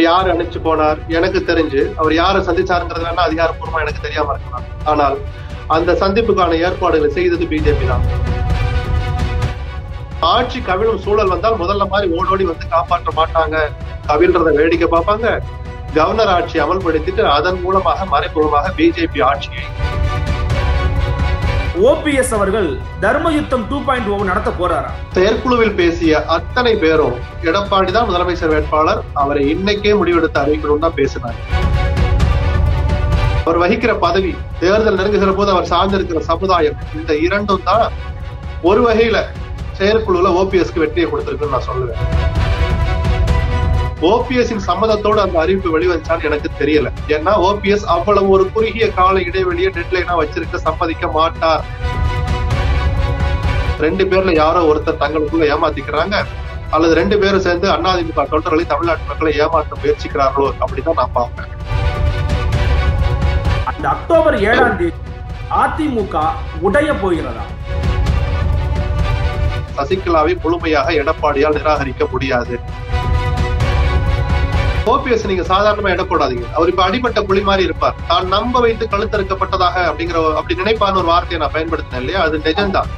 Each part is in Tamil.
யார் அனுப்பிச்சு போனார் எனக்கு தெரிஞ்சு அவர் யாரை சந்திச்சாருங்கிறது வேணா அதிகாரப்பூர்வமா எனக்கு தெரியாம இருக்கலாம் ஆனால் அந்த சந்திப்புக்கான ஏற்பாடுகளை செய்தது பிஜேபி தான் ஆட்சி கவிழும் சூழல் வந்தால் முதல்ல மாதிரி ஓடோடி வந்து காப்பாற்ற மாட்டாங்க கவிழ்றத வேடிக்கை பார்ப்பாங்க கவர்னர் ஆட்சி அமல்படுத்திட்டு அதன் மூலமாக மறைமுகமாக பிஜேபி ஆட்சியை ஓபிஎஸ் அவர்கள் தர்மயுத்தம் டூ பாயிண்ட் ஓ நடத்த போறாரா செயற்குழுவில் பேசிய அத்தனை பேரும் எடப்பாடி தான் முதலமைச்சர் வேட்பாளர் அவரை இன்னைக்கே முடிவெடுத்து அறிவிக்கணும் தான் பேசினார் அவர் வகிக்கிற பதவி தேர்தல் நெருங்குகிற போது அவர் சார்ந்திருக்கிற சமுதாயம் இந்த இரண்டும் தான் ஒரு வகையில செயற்குழுல ஓபிஎஸ்க்கு வெற்றியை கொடுத்திருக்குன்னு நான் சொல்லுவேன் ஓபிஎஸ்ஸின் சம்மதத்தோடு அந்த அறிவிப்பு வெளிவந்தான்னு எனக்கு தெரியல ஏன்னா ஓபிஎஸ் அவ்வளவு ஒரு குறுகிய கால இடைவெளியை டெட்லைனா வச்சிருக்க சம்மதிக்க மாட்டார் ரெண்டு பேர்ல யாரோ ஒருத்தர் தங்களுக்குள்ள ஏமாத்திக்கிறாங்க அல்லது ரெண்டு பேரும் சேர்ந்து அதிமுக தொண்டர்களை தமிழ்நாட்டு மக்களை ஏமாற்ற முயற்சிக்கிறார்களோ அப்படிதான் நான் பார்ப்பேன் அந்த அக்டோபர் ஏழாம் தேதி அதிமுக உடைய போகிறதா சசிகலாவை முழுமையாக எடப்பாடியால் நிராகரிக்க முடியாது ஓபிஎஸ் நீங்க சாதாரணமா எடை போடாதீங்க அவர் இப்ப அடிப்பட்ட புலி மாதிரி இருப்பார் தான் நம்ப வைத்து கழுத்தறுக்கப்பட்டதாக அப்படிங்கிற அப்படி நினைப்பான ஒரு வார்த்தையை நான் பயன்படுத்தினேன் இல்லையா அது நிஜம்தான்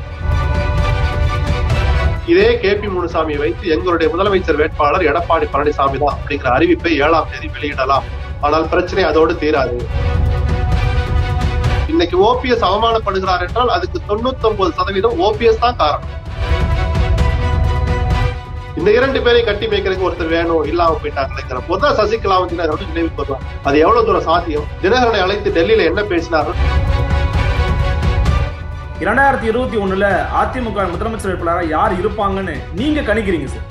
இதே கே பி முனுசாமி வைத்து எங்களுடைய முதலமைச்சர் வேட்பாளர் எடப்பாடி பழனிசாமி தான் அப்படிங்கிற அறிவிப்பை ஏழாம் தேதி வெளியிடலாம் ஆனால் பிரச்சனை அதோடு தீராது இன்னைக்கு ஓபிஎஸ் அவமானப்படுகிறார் என்றால் அதுக்கு தொண்ணூத்தி ஒன்பது சதவீதம் ஓபிஎஸ் தான் காரணம் இந்த இரண்டு பேரை கட்டி மேய்க்கிறதுக்கு ஒருத்தர் வேணும் இல்லாம போயிட்டாங்கிற போதுதான் சசிகலாவும் தினகரன் நினைவுக்கு வருவாங்க அது எவ்வளவு தூரம் சாத்தியம் தினகரனை அழைத்து டெல்லியில என்ன பேசினார்கள் இரண்டாயிரத்தி இருபத்தி ஒண்ணுல அதிமுக முதலமைச்சர் வேட்பாளராக யார் இருப்பாங்கன்னு நீங்க கணிக்கிறீங்க சார்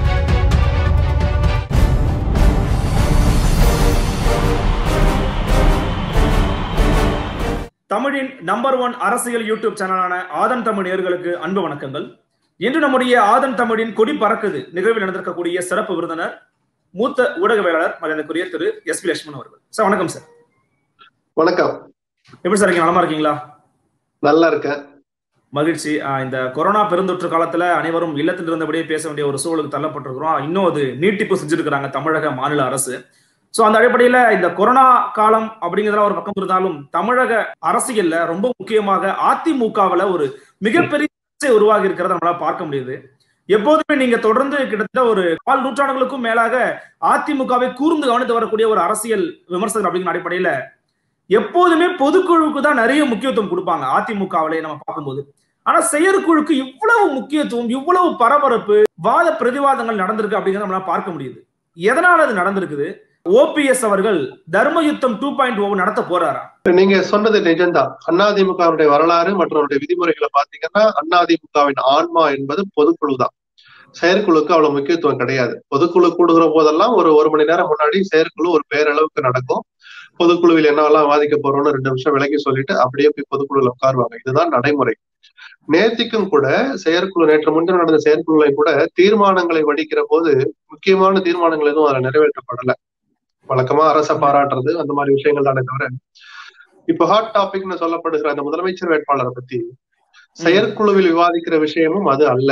தமிழின் நம்பர் ஒன் அரசியல் யூடியூப் சேனலான ஆதன் தமிழ் நேயர்களுக்கு அன்பு வணக்கங்கள் இன்று நம்முடைய ஆதன் தமிழின் கொடி பறக்குது நிகழ்வில் நடந்திருக்கக்கூடிய சிறப்பு விருந்தினர் மூத்த ஊடகவியலாளர் மரியாதைக்குரிய திரு எஸ் பி லட்சுமணன் அவர்கள் சார் வணக்கம் சார் வணக்கம் எப்படி சார் இருக்கீங்க நலமா இருக்கீங்களா நல்லா இருக்கேன் மகிழ்ச்சி ஆஹ் இந்த கொரோனா பெருந்தொற்று காலத்துல அனைவரும் இல்லத்தில் இருந்தபடியே பேச வேண்டிய ஒரு சூழலுக்கு தள்ளப்பட்டிருக்கிறோம் இன்னும் அது நீட்டிப்பு செஞ்சிருக்கிறாங்க தமிழக மாநில அரசு சோ அந்த அடிப்படையில இந்த கொரோனா காலம் அப்படிங்கிறதுல ஒரு பக்கம் இருந்தாலும் தமிழக அரசியல்ல ரொம்ப முக்கியமாக அதிமுகவுல ஒரு மிகப்பெரிய சர்ச்சை உருவாகி இருக்கிறத நம்மளால பார்க்க முடியுது எப்போதுமே நீங்க தொடர்ந்து கிட்டத்தட்ட ஒரு கால் நூற்றாண்டுகளுக்கும் மேலாக அதிமுகவை கூர்ந்து கவனித்து வரக்கூடிய ஒரு அரசியல் விமர்சகர் அப்படிங்கிற அடிப்படையில எப்போதுமே பொதுக்குழுவுக்கு தான் நிறைய முக்கியத்துவம் கொடுப்பாங்க அதிமுகவிலே நம்ம பார்க்கும்போது ஆனா செயற்குழுக்கு இவ்வளவு முக்கியத்துவம் இவ்வளவு பரபரப்பு வாத பிரதிவாதங்கள் நடந்திருக்கு அப்படிங்கிறத நம்மளால பார்க்க முடியுது எதனால அது நடந்திருக்குது ஓபிஎஸ் அவர்கள் தர்மயுத்தம் டூ பாயிண்ட் ஓ நடத்த போறாரா நீங்க சொன்னது நிஜம்தான் அதிமுகவுடைய வரலாறு மற்றும் அவருடைய விதிமுறைகளை பாத்தீங்கன்னா அதிமுகவின் ஆன்மா என்பது பொதுக்குழு தான் செயற்குழுக்கு அவ்வளவு முக்கியத்துவம் கிடையாது பொதுக்குழு கூடுகிற போதெல்லாம் ஒரு ஒரு மணி நேரம் முன்னாடி செயற்குழு ஒரு பேரளவுக்கு நடக்கும் பொதுக்குழுவில் என்னவெல்லாம் வாதிக்க போறோம்னு ரெண்டு நிமிஷம் விலகி சொல்லிட்டு அப்படியே போய் பொதுக்குழுல உட்காருவாங்க இதுதான் நடைமுறை நேத்திக்கும் கூட செயற்குழு நேற்று முன்தினம் நடந்த செயற்குழுவை கூட தீர்மானங்களை வடிக்கிற போது முக்கியமான தீர்மானங்கள் எதுவும் அதுல நிறைவேற்றப்படல வழக்கமா அரச பாராட்டுறது அந்த மாதிரி விஷயங்கள் தானே தவிர இப்ப ஹாட் டாபிக்னு சொல்லப்படுகிற அந்த முதலமைச்சர் வேட்பாளரை பத்தி செயற்குழுவில் விவாதிக்கிற விஷயமும் அது அல்ல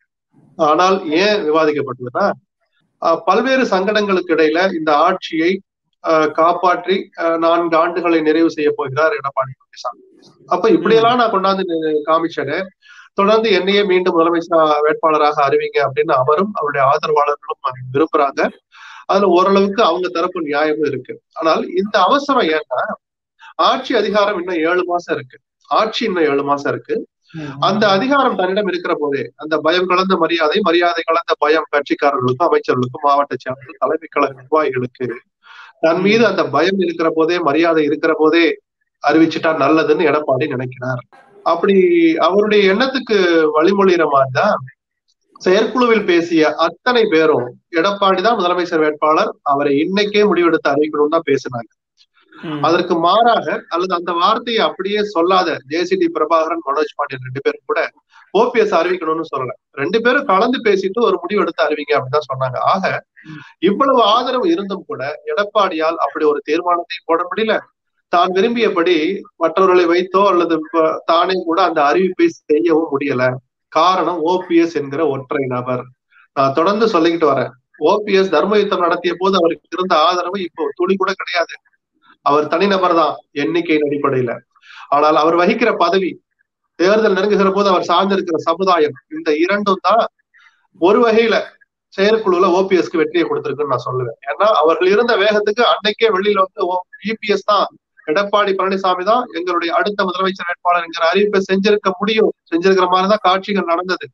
ஆனால் ஏன் விவாதிக்கப்பட்டதுன்னா பல்வேறு சங்கடங்களுக்கு இடையில இந்த ஆட்சியை காப்பாற்றி நான்கு ஆண்டுகளை நிறைவு செய்ய போகிறார் எடப்பாடி பழனிசாமி அப்ப இப்படியெல்லாம் நான் கொண்டாந்து காமிச்சேன்னு தொடர்ந்து என்னையே மீண்டும் முதலமைச்சர் வேட்பாளராக அறிவிங்க அப்படின்னு அவரும் அவருடைய ஆதரவாளர்களும் விரும்புறாங்க அதுல ஓரளவுக்கு அவங்க தரப்பு நியாயமும் இருக்கு ஆனால் இந்த அவசரம் ஏன்னா ஆட்சி அதிகாரம் இன்னும் ஏழு மாசம் இருக்கு ஆட்சி இன்னும் ஏழு மாசம் இருக்கு அந்த அதிகாரம் தன்னிடம் இருக்கிற போதே அந்த பயம் கலந்த மரியாதை மரியாதை கலந்த பயம் கட்சிக்காரர்களுக்கும் அமைச்சர்களுக்கும் மாவட்ட செயலாளர்கள் தலைமை கழக நிர்வாகிகளுக்கு தன் மீது அந்த பயம் இருக்கிற போதே மரியாதை இருக்கிற போதே அறிவிச்சுட்டா நல்லதுன்னு எடப்பாடி நினைக்கிறார் அப்படி அவருடைய எண்ணத்துக்கு வழிமொழிகிற மாதிரிதான் செயற்குழுவில் பேசிய அத்தனை பேரும் எடப்பாடி தான் முதலமைச்சர் வேட்பாளர் அவரை இன்னைக்கே முடிவெடுத்து அறிவிக்கணும் தான் பேசினாங்க அதற்கு மாறாக அல்லது அந்த வார்த்தையை அப்படியே சொல்லாத ஜேசிடி பிரபாகரன் மனோஜ் பாண்டியன் ரெண்டு பேரும் கூட ஓபிஎஸ் அறிவிக்கணும்னு சொல்லல ரெண்டு பேரும் கலந்து பேசிட்டு ஒரு முடிவு எடுத்து அறிவிங்க அப்படின்னு சொன்னாங்க ஆக இவ்வளவு ஆதரவு இருந்தும் கூட எடப்பாடியால் அப்படி ஒரு தீர்மானத்தையும் போட முடியல தான் விரும்பியபடி மற்றவர்களை வைத்தோ அல்லது தானே கூட அந்த அறிவிப்பை செய்யவும் முடியல காரணம் ஓபிஎஸ் என்கிற ஒற்றை நபர் நான் தொடர்ந்து சொல்லிக்கிட்டு வரேன் ஓபிஎஸ் தர்ம யுத்தம் நடத்திய போது அவருக்கு இருந்த ஆதரவு இப்போ துளி கூட கிடையாது அவர் தனிநபர் தான் எண்ணிக்கையின் அடிப்படையில ஆனால் அவர் வகிக்கிற பதவி தேர்தல் நெருங்குகிற போது அவர் சார்ந்திருக்கிற சமுதாயம் இந்த இரண்டும் தான் ஒரு வகையில செயற்குழுல ஓபிஎஸ்க்கு வெற்றியை கொடுத்திருக்குன்னு நான் சொல்லுவேன் ஏன்னா அவர்கள் இருந்த வேகத்துக்கு அன்னைக்கே வெளியில வந்து இபிஎஸ் தான் எடப்பாடி பழனிசாமி தான் எங்களுடைய அடுத்த முதலமைச்சர் வேட்பாளர் என்கிற அறிவிப்பை செஞ்சிருக்க முடியும் செஞ்சிருக்கிற மாதிரிதான் காட்சிகள் நடந்தது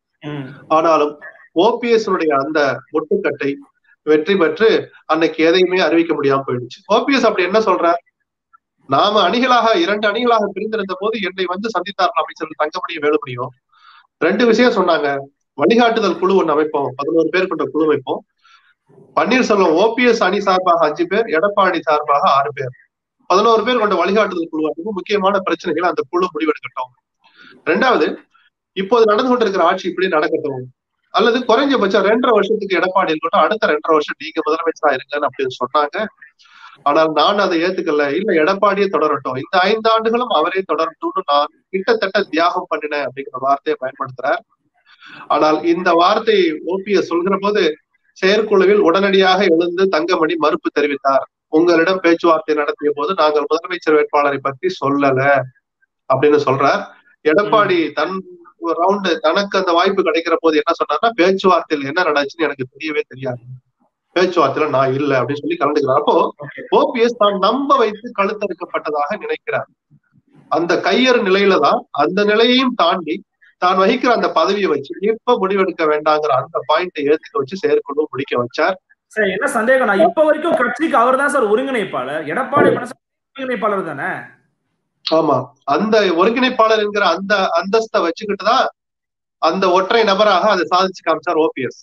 ஆனாலும் ஓபிஎஸ் அந்த முட்டுக்கட்டை வெற்றி பெற்று அன்னைக்கு எதையுமே அறிவிக்க முடியாம போயிடுச்சு ஓபிஎஸ் அப்படி என்ன சொல்றார் நாம அணிகளாக இரண்டு அணிகளாக பிரிந்திருந்த போது என்னை வந்து சந்தித்தார்கள் அமைச்சர்கள் தங்கமணியும் வேலுமணியும் ரெண்டு விஷயம் சொன்னாங்க வழிகாட்டுதல் குழு ஒண்ணு அமைப்போம் பதினோரு பேர் கொண்ட குழு வைப்போம் பன்னீர்செல்வம் ஓபிஎஸ் அணி சார்பாக அஞ்சு பேர் எடப்பாடி சார்பாக ஆறு பேர் பதினோரு பேர் கொண்ட வழிகாட்டுதல் குழு முக்கியமான பிரச்சனைகள் அந்த குழு முடிவெடுக்கட்டும் ரெண்டாவது இப்போது நடந்து கொண்டிருக்கிற ஆட்சி இப்படி நடக்கட்டும் அல்லது குறைஞ்சபட்சம் ரெண்டரை வருஷத்துக்கு எடப்பாடி இருக்கட்டும் அடுத்த ரெண்டரை வருஷம் நீங்க முதலமைச்சரா இருங்கன்னு அப்படின்னு சொன்னாங்க ஆனால் நான் அதை ஏத்துக்கல இல்ல எடப்பாடியே தொடரட்டும் இந்த ஐந்து ஆண்டுகளும் அவரே தொடரட்டும்னு நான் கிட்டத்தட்ட தியாகம் பண்ணினேன் அப்படிங்கிற வார்த்தையை பயன்படுத்துறார் ஆனால் இந்த வார்த்தை ஓபிஎஸ் சொல்கிற போது செயற்குழுவில் உடனடியாக எழுந்து தங்கமணி மறுப்பு தெரிவித்தார் உங்களிடம் பேச்சுவார்த்தை நடத்திய போது நாங்கள் முதலமைச்சர் வேட்பாளரை பற்றி சொல்லல அப்படின்னு சொல்றார் எடப்பாடி தன் ரவுண்டு தனக்கு அந்த வாய்ப்பு கிடைக்கிற போது என்ன சொன்னார்னா பேச்சுவார்த்தையில் என்ன நடந்துச்சுன்னு எனக்கு தெரியவே தெரியாது பேச்சுவார்த்தையில நான் இல்லை அப்படின்னு சொல்லி கலந்துக்கிறார் அப்போ ஓபிஎஸ் தான் நம்ப வைத்து கழுத்தறுக்கப்பட்டதாக நினைக்கிறார் அந்த கையறு நிலையில தான் அந்த நிலையையும் தாண்டி தான் வகிக்கிற அந்த பதவியை வச்சு இப்ப முடிவெடுக்க வேண்டாங்கிற அந்த பாயிண்டை ஏத்துக்க வச்சு செயற்குழு முடிக்க வச்சார் சார் என்ன சந்தேகம் நான் இப்ப வரைக்கும் கட்சிக்கு அவர் தான் சார் ஒருங்கிணைப்பாளர் எடப்பாடி பழனிசாமி ஒருங்கிணைப்பாளர் தானே ஆமா அந்த ஒருங்கிணைப்பாளர் என்கிற அந்த அந்தஸ்தை வச்சுக்கிட்டுதான் அந்த ஒற்றை நபராக அதை சாதிச்சு காமிச்சார் ஓபிஎஸ்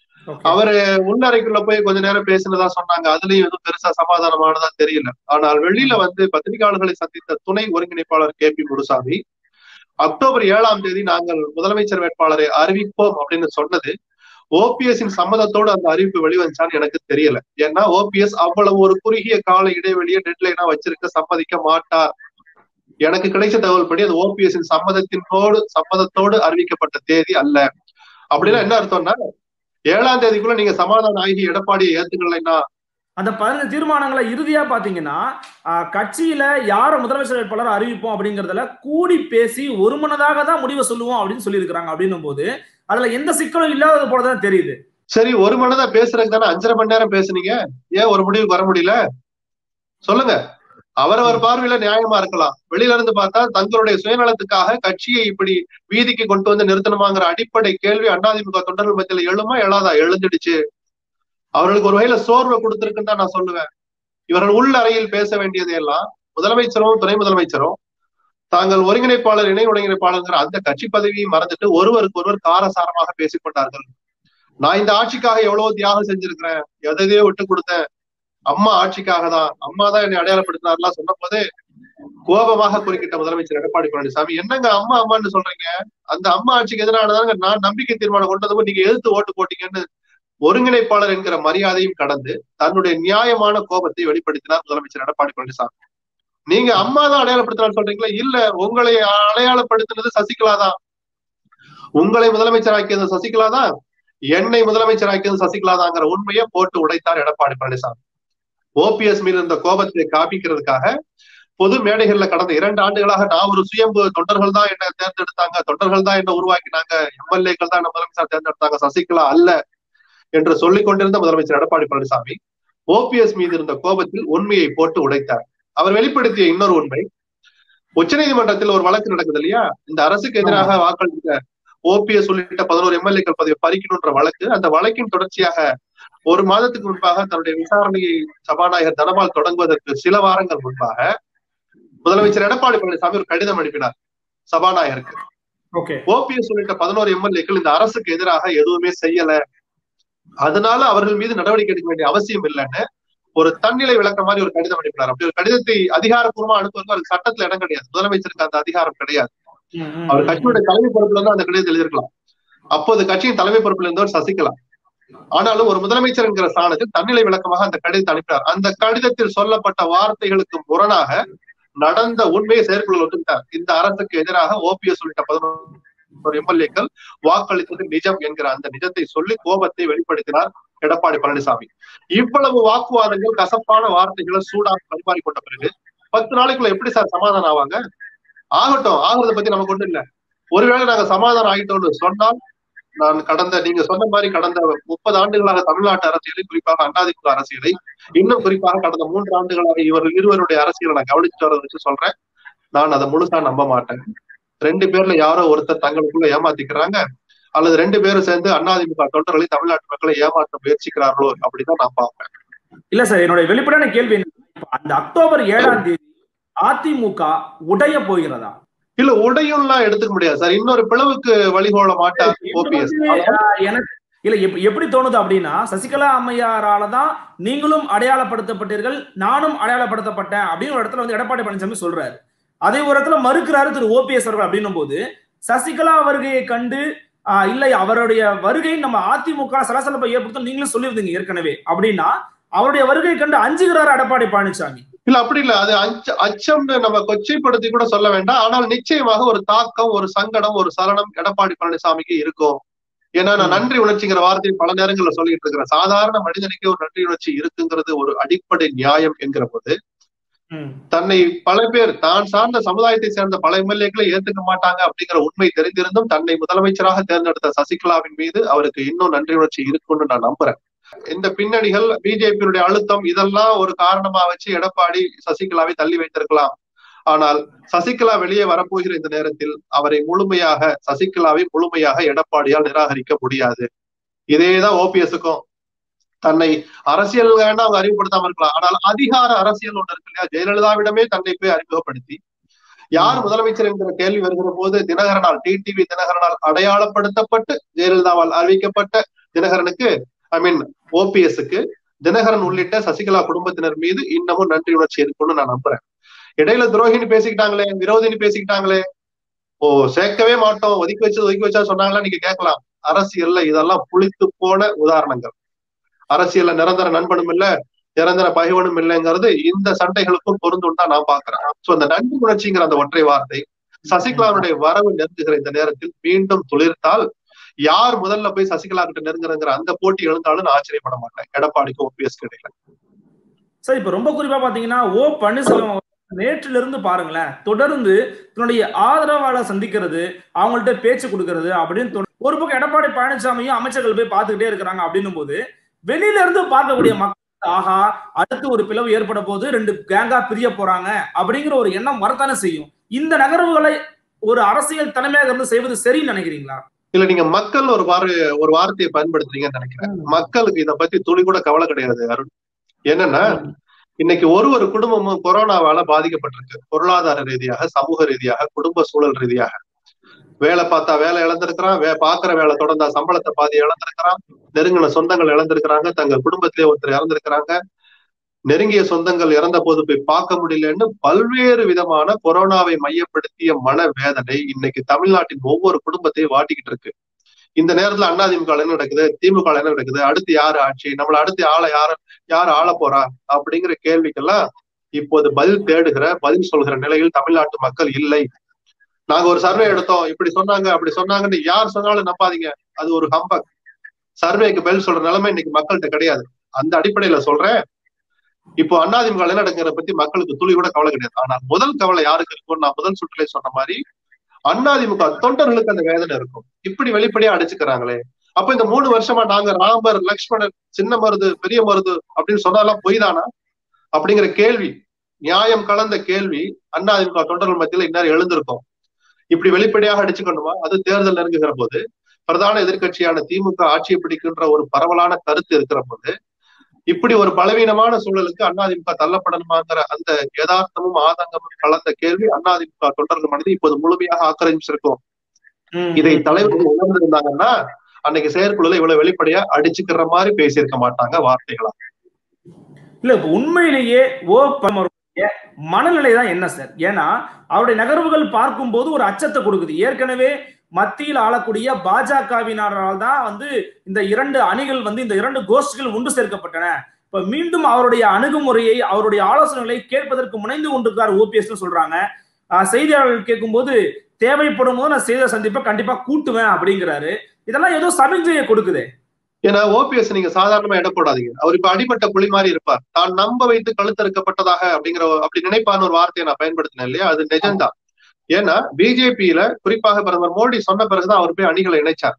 அவரு உள்ளறைக்குள்ள போய் கொஞ்ச நேரம் பேசினதா சொன்னாங்க அதுலயும் எதுவும் பெருசா சமாதானமானதா தெரியல ஆனால் வெளியில வந்து பத்திரிகையாளர்களை சந்தித்த துணை ஒருங்கிணைப்பாளர் கே பி முருசாமி அக்டோபர் ஏழாம் தேதி நாங்கள் முதலமைச்சர் வேட்பாளரை அறிவிப்போம் அப்படின்னு சொன்னது ஓபிஎஸ்ஸின் சம்மதத்தோடு அந்த அறிவிப்பு வெளிவந்துச்சான்னு எனக்கு தெரியல ஏன்னா ஓபிஎஸ் அவ்வளவு ஒரு குறுகிய கால இடைவெளியை டெட்லைனா வச்சிருக்க சம்மதிக்க மாட்டார் எனக்கு கிடைச்ச தகவல் படி அது ஓபிஎஸ்ஸின் சம்மதத்தினோடு சம்மதத்தோடு அறிவிக்கப்பட்ட தேதி அல்ல அப்படின்னா என்ன அர்த்தம்னா ஏழாம் தேதிக்குள்ள நீங்க சமாதானம் ஆகி எடப்பாடியை ஏத்துக்கலைன்னா அந்த பதினஞ்சு தீர்மானங்களை இறுதியா பாத்தீங்கன்னா கட்சியில யார முதலமைச்சர் வேட்பாளர் அறிவிப்போம் அப்படிங்கறதுல கூடி பேசி ஒருமனதாக தான் முடிவை சொல்லுவோம் அப்படின்னு சொல்லியிருக்கிறாங்க அப்படின்னும் போது அதுல எந்த சிக்கலும் இல்லாதது போலதான் தெரியுது சரி ஒரு மனதா பேசுறதுக்கு தானே அஞ்சரை மணி நேரம் பேசுனீங்க ஏன் ஒரு முடிவுக்கு வர முடியல சொல்லுங்க அவரவர் பார்வையில நியாயமா இருக்கலாம் வெளியில இருந்து பார்த்தா தங்களுடைய சுயநலத்துக்காக கட்சியை இப்படி வீதிக்கு கொண்டு வந்து நிறுத்தணுமாங்கிற அடிப்படை கேள்வி அதிமுக தொண்டர்கள் மத்தியில எழுமா எழாதா எழுந்துடுச்சு அவர்களுக்கு ஒரு வகையில சோர்வை கொடுத்திருக்குன்னு தான் நான் சொல்லுவேன் இவர்கள் உள் அறையில் பேச வேண்டியதையெல்லாம் முதலமைச்சரும் துணை முதலமைச்சரும் தாங்கள் ஒருங்கிணைப்பாளர் இணை ஒருங்கிணைப்பாளர் அந்த கட்சி பதவியை மறந்துட்டு ஒருவருக்கு ஒருவர் காரசாரமாக பேசிக்கொண்டார்கள் நான் இந்த ஆட்சிக்காக எவ்வளவு தியாகம் செஞ்சிருக்கிறேன் எதையோ விட்டு கொடுத்தேன் அம்மா ஆட்சிக்காக தான் அம்மா தான் என்னை அடையாளப்படுத்தினார்லாம் சொன்ன போது கோபமாக குறுக்கிட்ட முதலமைச்சர் எடப்பாடி பழனிசாமி என்னங்க அம்மா அம்மான்னு சொல்றீங்க அந்த அம்மா ஆட்சிக்கு எதிரானதாங்க நான் நம்பிக்கை தீர்மானம் கொண்டதும் நீங்க எதிர்த்து ஓட்டு போட்டீங்கன்னு ஒருங்கிணைப்பாளர் என்கிற மரியாதையும் கடந்து தன்னுடைய நியாயமான கோபத்தை வெளிப்படுத்தினார் முதலமைச்சர் எடப்பாடி பழனிசாமி நீங்க அம்மா தான் அடையாளப்படுத்தினார் சொல்றீங்களா இல்ல உங்களை அடையாளப்படுத்தினது சசிகலா தான் உங்களை முதலமைச்சர் ஆக்கியது சசிகலா தான் என்னை முதலமைச்சர் ஆக்கியது சசிகலா தாங்கிற உண்மையை போட்டு உடைத்தார் எடப்பாடி பழனிசாமி ஓபிஎஸ் மீது இருந்த கோபத்தை காப்பிக்கிறதுக்காக பொது மேடைகள்ல கடந்த இரண்டு ஆண்டுகளாக நான் ஒரு சுயம்பு தொண்டர்கள் தான் என்ன தேர்ந்தெடுத்தாங்க தொண்டர்கள் தான் என்ன உருவாக்கினாங்க எம்எல்ஏக்கள் தான் என்ன முதலமைச்சர் தேர்ந்தெடுத்தாங்க சசிகலா அல்ல என்று சொல்லிக் கொண்டிருந்த முதலமைச்சர் எடப்பாடி பழனிசாமி ஓபிஎஸ் மீது இருந்த கோபத்தில் உண்மையை போட்டு உடைத்தார் அவர் வெளிப்படுத்திய இன்னொரு உண்மை உச்சநீதிமன்றத்தில் ஒரு வழக்கு நடக்குது இல்லையா இந்த அரசுக்கு எதிராக வாக்களித்த ஓபிஎஸ் உள்ளிட்ட பதினோரு எம்எல்ஏக்கள் பதவி பறிக்கணுன்ற வழக்கு அந்த வழக்கின் தொடர்ச்சியாக ஒரு மாதத்துக்கு முன்பாக தன்னுடைய விசாரணையை சபாநாயகர் தனபால் தொடங்குவதற்கு சில வாரங்கள் முன்பாக முதலமைச்சர் எடப்பாடி பழனிசாமி ஒரு கடிதம் அனுப்பினார் சபாநாயகருக்கு ஓபிஎஸ் உள்ளிட்ட பதினோரு எம்எல்ஏக்கள் இந்த அரசுக்கு எதிராக எதுவுமே செய்யல அதனால அவர்கள் மீது நடவடிக்கை எடுக்க வேண்டிய அவசியம் இல்லைன்னு ஒரு தன்னிலை விளக்க மாதிரி ஒரு கடிதம் அனுப்பினார் அப்படி ஒரு கடிதத்தை அதிகாரப்பூர்வமா அனுப்புவதற்கு அவருக்கு சட்டத்துல இடம் கிடையாது முதலமைச்சருக்கு அந்த அதிகாரம் கிடையாது அவர் கட்சியுடைய தலைமை பொறுப்புல இருந்து அந்த கடிதத்தை எழுதிருக்கலாம் அப்போது கட்சியின் தலைமை பொறுப்புல இருந்தவர் சசிகலா ஆனாலும் ஒரு முதலமைச்சர் என்கிற ஸ்தானத்தில் தன்னிலை விளக்கமாக அந்த கடிதத்தை அனுப்பினார் அந்த கடிதத்தில் சொல்லப்பட்ட வார்த்தைகளுக்கு முரணாக நடந்த உண்மையை செயற்குழு ஒத்துக்கிட்டார் இந்த அரசுக்கு எதிராக ஓபிஎஸ் உள்ளிட்ட பதினொரு எம்எல்ஏக்கள் வாக்களித்தது நிஜம் என்கிற அந்த நிஜத்தை சொல்லி கோபத்தை வெளிப்படுத்தினார் எடப்பாடி பழனிசாமி இவ்வளவு வாக்குவாதங்கள் கசப்பான வார்த்தைகளை சூடாக பரிமாறிக்கொண்ட பிறகு பத்து நாளைக்குள்ள எப்படி சார் சமாதானம் ஆவாங்க ஆகட்டும் ஆகுறத பத்தி நமக்கு ஒண்ணும் இல்ல ஒருவேளை நாங்க சமாதானம் ஆகிட்டோம்னு சொன்னால் நான் கடந்த நீங்க சொன்ன மாதிரி கடந்த முப்பது ஆண்டுகளாக தமிழ்நாட்டு அரசியலை குறிப்பாக அதிமுக அரசியலை இன்னும் குறிப்பாக கடந்த மூன்று ஆண்டுகளாக இவர்கள் இருவருடைய அரசியலை நான் கவனிச்சுட்டு வரதை வச்சு சொல்றேன் நான் அதை முழுசா நம்ப மாட்டேன் ரெண்டு பேர்ல யாரோ ஒருத்தர் தங்களுக்குள்ள ஏமாத்திக்கிறாங்க அல்லது ரெண்டு பேரும் சேர்ந்து அதிமுக தொண்டர்களை தமிழ்நாட்டு மக்களை ஏமாற்ற முயற்சிக்கிறார்களோ அப்படிதான் நான் பார்ப்பேன் இல்ல சார் என்னுடைய வெளிப்படையான கேள்வி என்ன அந்த அக்டோபர் ஏழாம் தேதி அதிமுக உடைய போகிறதா இல்ல உடையும்லாம் எடுத்துக்க முடியாது சார் இன்னொரு பிளவுக்கு வழிகோல மாட்டார் ஓபிஎஸ் எனக்கு இல்ல எப்படி தோணுது அப்படின்னா சசிகலா அம்மையாரால தான் நீங்களும் அடையாளப்படுத்தப்பட்டீர்கள் நானும் அடையாளப்படுத்தப்பட்டேன் அப்படின்னு ஒரு இடத்துல வந்து எடப்பாடி பழனிசாமி சொல்றாரு அதே ஒரு இடத்துல மறுக்கிறாரு திரு ஓபிஎஸ் அவர்கள் அப்படின்னும் போது சசிகலா வருகையை கண்டு இல்லை அவருடைய வருகை நம்ம அதிமுக சலசலப்பை ஏற்படுத்தும் நீங்களும் சொல்லியிருந்தீங்க ஏற்கனவே அப்படின்னா அவருடைய வருகை கண்டு அஞ்சுகிறாரு எடப்பாடி பழனிசாமி இல்ல அப்படி இல்ல அது அச்ச அச்சம்னு நம்ம கொச்சைப்படுத்தி கூட சொல்ல வேண்டாம் ஆனால் நிச்சயமாக ஒரு தாக்கம் ஒரு சங்கடம் ஒரு சலனம் எடப்பாடி பழனிசாமிக்கு இருக்கும் ஏன்னா நான் நன்றி உணர்ச்சிங்கிற வார்த்தையை பல நேரங்கள்ல சொல்லிட்டு இருக்கிறேன் சாதாரண மனிதனுக்கு ஒரு நன்றி உணர்ச்சி இருக்குங்கிறது ஒரு அடிப்படை நியாயம் என்கிற போது தன்னை பல பேர் தான் சார்ந்த சமுதாயத்தை சேர்ந்த பல எம்எல்ஏக்களை ஏத்துக்க மாட்டாங்க அப்படிங்கிற உண்மை தெரிந்திருந்தும் தன்னை முதலமைச்சராக தேர்ந்தெடுத்த சசிகலாவின் மீது அவருக்கு இன்னும் நன்றி உணர்ச்சி இருக்கும்னு நான் நம்புறேன் இந்த பின்னணிகள் பிஜேபியினுடைய அழுத்தம் இதெல்லாம் ஒரு காரணமா வச்சு எடப்பாடி சசிகலாவை தள்ளி வைத்திருக்கலாம் ஆனால் சசிகலா வெளியே வரப்போகிற இந்த நேரத்தில் அவரை முழுமையாக சசிகலாவை முழுமையாக எடப்பாடியால் நிராகரிக்க முடியாது இதேதான் ஓபிஎஸ்க்கும் தன்னை அரசியல் வேண்டாம் அவங்க அறிமுகப்படுத்தாம இருக்கலாம் ஆனால் அதிகார அரசியல் ஒன்று இருக்கு இல்லையா ஜெயலலிதாவிடமே தன்னை போய் அறிமுகப்படுத்தி யார் முதலமைச்சர் என்கிற கேள்வி வருகிற போது தினகரனால் டிடிவி தினகரனால் அடையாளப்படுத்தப்பட்டு ஜெயலலிதாவால் அறிவிக்கப்பட்ட தினகரனுக்கு ஐ மீன் ஓபிஎஸ்க்கு தினகரன் உள்ளிட்ட சசிகலா குடும்பத்தினர் மீது இன்னமும் நன்றி உணர்ச்சி இருக்கும்னு நான் நம்புறேன் இடையில துரோகின்னு பேசிக்கிட்டாங்களே விரோதின்னு பேசிக்கிட்டாங்களே ஓ சேர்க்கவே மாட்டோம் ஒதுக்கி வச்சு ஒதுக்கி வச்சா சொன்னாங்களா நீங்க கேட்கலாம் அரசியல்ல இதெல்லாம் புளித்து போன உதாரணங்கள் அரசியல்ல நிரந்தர நண்பனும் இல்ல நிரந்தர பகைவனும் இல்லைங்கிறது இந்த சண்டைகளுக்கும் பொருந்தும் தான் நான் பாக்குறேன் சோ அந்த நன்றி உணர்ச்சிங்கிற அந்த ஒற்றை வார்த்தை சசிகலாவுடைய வரவு நெருங்குகிற இந்த நேரத்தில் மீண்டும் துளிர்த்தால் யார் முதல்ல போய் சசிகலா கிட்ட நெருங்குறங்கிற அந்த போட்டி எழுந்தாலும் நான் ஆச்சரியப்பட மாட்டேன் எடப்பாடிக்கு ஓபிஎஸ் இடையில சார் இப்ப ரொம்ப குறிப்பா பாத்தீங்கன்னா ஓ பன்னீர்செல்வம் நேற்றில இருந்து பாருங்களேன் தொடர்ந்து தன்னுடைய ஆதரவாளர் சந்திக்கிறது அவங்கள்ட்ட பேச்சு கொடுக்கறது அப்படின்னு ஒரு பக்கம் எடப்பாடி பழனிசாமியும் அமைச்சர்கள் போய் பார்த்துக்கிட்டே இருக்கிறாங்க அப்படின்னும் போது வெளியில இருந்து பார்க்கக்கூடிய மக்கள் ஆஹா அடுத்து ஒரு பிளவு ஏற்பட போது ரெண்டு கேங்கா பிரிய போறாங்க அப்படிங்கிற ஒரு எண்ணம் வரத்தானே செய்யும் இந்த நகர்வுகளை ஒரு அரசியல் தலைமையாக இருந்து செய்வது சரின்னு நினைக்கிறீங்களா இல்ல நீங்க மக்கள் ஒரு வார ஒரு வார்த்தையை பயன்படுத்துறீங்கன்னு நினைக்கிறேன் மக்களுக்கு இதை பத்தி துளி கூட கவலை கிடையாது அருண் என்னன்னா இன்னைக்கு ஒரு ஒரு குடும்பமும் கொரோனாவால பாதிக்கப்பட்டிருக்கு பொருளாதார ரீதியாக சமூக ரீதியாக குடும்ப சூழல் ரீதியாக வேலை பார்த்தா வேலை இழந்திருக்கிறான் வே பாக்குற வேலை தொடர்ந்தா சம்பளத்தை பாதி இழந்திருக்கிறான் நெருங்கின சொந்தங்கள் இழந்திருக்கிறாங்க தங்கள் குடும்பத்திலே ஒருத்தர் இறந்திருக்கிறாங்க நெருங்கிய சொந்தங்கள் இறந்த போது போய் பார்க்க முடியலன்னு பல்வேறு விதமான கொரோனாவை மையப்படுத்திய மன வேதனை இன்னைக்கு தமிழ்நாட்டின் ஒவ்வொரு குடும்பத்தையும் வாட்டிக்கிட்டு இருக்கு இந்த நேரத்துல அதிமுக என்ன நடக்குது திமுக என்ன நடக்குது அடுத்து யாரு ஆட்சி நம்மள அடுத்து ஆள யார யார் ஆள போறா அப்படிங்கிற கேள்விக்கெல்லாம் இப்போது பதில் தேடுகிற பதில் சொல்கிற நிலையில் தமிழ்நாட்டு மக்கள் இல்லை நாங்க ஒரு சர்வே எடுத்தோம் இப்படி சொன்னாங்க அப்படி சொன்னாங்கன்னு யார் சொன்னாலும் நம்பாதீங்க அது ஒரு ஹம்பக் சர்வேக்கு பதில் சொல்ற நிலைமை இன்னைக்கு மக்கள்கிட்ட கிடையாது அந்த அடிப்படையில சொல்றேன் இப்போ அதிமுக என்ன நடக்கிறத பத்தி மக்களுக்கு துளி கூட கவலை கிடையாது ஆனா முதல் கவலை யாருக்கு இருக்கும் நான் முதல் சுற்றிலே சொன்ன மாதிரி அதிமுக தொண்டர்களுக்கு அந்த வேதனை இருக்கும் இப்படி வெளிப்படையா அடிச்சுக்கிறாங்களே அப்ப இந்த மூணு வருஷமா நாங்க ராமர் லக்ஷ்மணன் சின்ன மருது பெரிய மருது அப்படின்னு சொன்னாலாம் பொய் தானா அப்படிங்கிற கேள்வி நியாயம் கலந்த கேள்வி அதிமுக தொண்டர்கள் மத்தியில இந்நேரம் எழுந்திருக்கும் இப்படி வெளிப்படையாக அடிச்சுக்கணுமா அது தேர்தல் நெருங்குகிற போது பிரதான எதிர்கட்சியான திமுக ஆட்சியை பிடிக்கின்ற ஒரு பரவலான கருத்து இருக்கிற போது இப்படி ஒரு பலவீனமான சூழலுக்கு அதிமுக தள்ளப்படணுமாங்கிற அந்த யதார்த்தமும் ஆதங்கமும் கலந்த கேள்வி அதிமுக தொண்டர்கள் மனதை இப்போது முழுமையாக ஆக்கிரமிச்சிருக்கும் இதை தலைவர்கள் உணர்ந்திருந்தாங்கன்னா அன்னைக்கு செயற்குழுல இவ்வளவு வெளிப்படையா அடிச்சுக்கிற மாதிரி பேசியிருக்க மாட்டாங்க வார்த்தைகளா இல்ல இப்ப உண்மையிலேயே ஓ மனநிலை தான் என்ன சார் ஏன்னா அவருடைய நகர்வுகள் பார்க்கும் போது ஒரு அச்சத்தை கொடுக்குது ஏற்கனவே மத்தியில் ஆளக்கூடிய பாஜகவினரால் தான் வந்து இந்த இரண்டு அணிகள் வந்து இந்த இரண்டு கோஷ்டிகள் ஒன்று சேர்க்கப்பட்டன இப்ப மீண்டும் அவருடைய அணுகுமுறையை அவருடைய ஆலோசனைகளை கேட்பதற்கு முனைந்து கொண்டிருக்கார் ஓபிஎஸ் சொல்றாங்க செய்தியாளர்கள் கேட்கும்போது தேவைப்படும் போது நான் செய்த சந்திப்பை கண்டிப்பா கூட்டுவேன் அப்படிங்கிறாரு இதெல்லாம் ஏதோ சமிஞ்சையை கொடுக்குதே ஏன்னா ஓபிஎஸ் நீங்க சாதாரணமா எடை போடாதீங்க அவர் இப்ப அடிபட்ட புலி மாதிரி இருப்பார் தான் நம்ப வைத்து கழுத்தறுக்கப்பட்டதாக அப்படிங்கிற அப்படி நினைப்பான ஒரு வார்த்தையை நான் பயன்படுத்தினேன் இல்லையா அது நிஜம்தான் ஏன்னா பிஜேபியில குறிப்பாக பிரதமர் மோடி சொன்ன பிறகுதான் அவர் போய் அணிகளை இணைச்சார்